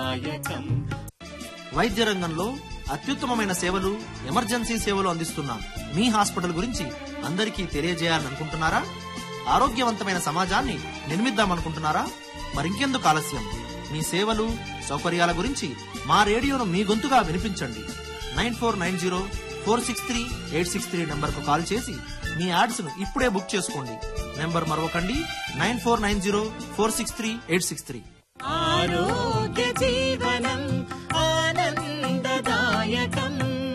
ఆనందదాయకం వైద్య రంగంలో అత్యుత్తమమైన సేవలు ఎమర్జెన్సీ సేవలు అందిస్తున్న మీ హాస్పిటల్ గురించి అందరికీ తెలియజేయాలనుకుంటున్నారా ఆరోగ్యవంతమైన సమాజాన్ని నిర్మిద్దామనుకుంటున్నారా మరింకెందుకు ఆలస్యం మీ సేవలు సౌకర్యాల గురించి మా రేడియోను మీ గొంతుగా వినిపించండి nine four nine zero four six three eight six three నెంబర్కు కాల్ చేసి మీ యాడ్స్ను ఇప్పుడే బుక్ చేసుకోండి నెంబర్ మరొకండి nine four nine zero four six three eight six three ఆరోగ్య జీవనం ఆనందదాయకం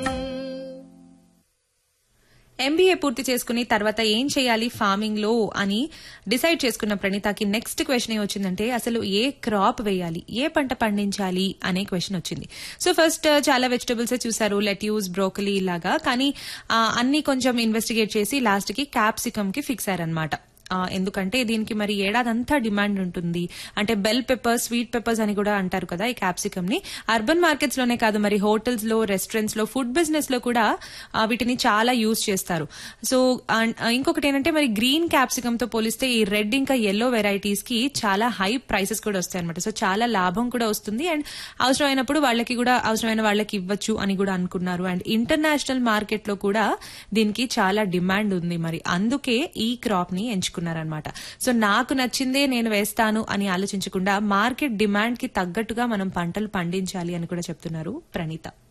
ఎంబీఏ పూర్తి చేసుకుని తర్వాత ఏం చేయాలి ఫార్మింగ్ లో అని డిసైడ్ చేసుకున్న ప్రణీతకి నెక్స్ట్ క్వశ్చన్ వచ్చిందంటే అసలు ఏ క్రాప్ వేయాలి ఏ పంట పండించాలి అనే క్వశ్చన్ వచ్చింది సో ఫస్ట్ చాలా వెజిటబుల్స్ చూసారు లెట్యూస్ బ్రోకలీ ఇలాగా కానీ ఆ, అన్ని కొంచెం ఇన్వెస్టిగేట్ చేసి లాస్ట్ కి క్యాప్సికమ్ కి ఫిక్స్ అయ్యారనమాట ఆ, ఎందుకంటే దీనికి మరి ఏడాదంతా డిమాండ్ ఉంటుంది అంటే బెల్ పెప్పర్స్ స్వీట్ పెప్పర్స్ అని కూడా అంటారు కదా ఈ క్యాప్సికమ్ ని అర్బన్ మార్కెట్స్ లోనే కాదు మరి హోటల్స్ లో రెస్టారెంట్స్ లో ఫుడ్ బిజినెస్ లో కూడా ఆ, వీటిని చాలా యూజ్ చేస్తారు సో అండ్, ఆ, ఇంకొకటి ఏంటంటే మరి గ్రీన్ క్యాప్సికమ్ తో పోలిస్తే ఈ రెడ్ ఇంకా ఎల్లో వెరైటీస్ కి చాలా హై ప్రైసెస్ కూడా వస్తాయి అనమాట సో చాలా లాభం కూడా వస్తుంది అండ్ అవసరమైనప్పుడు వాళ్ళకి కూడా అవసరమైన వాళ్ళకి ఇవ్వచ్చు అని కూడా అనుకున్నారు అండ్ ఇంటర్నేషనల్ మార్కెట్ లో కూడా దీనికి చాలా డిమాండ్ ఉంది మరి అందుకే ఈ క్రాప్ ని ఎంచుకున్నారనమాట సో నాకు నచ్చిందే నేను వేస్తాను అని ఆలోచించకుండా మార్కెట్ డిమాండ్ కి తగ్గట్టుగా మనం పంటలు పండించాలి అని కూడా చెప్తున్నారు ప్రణీత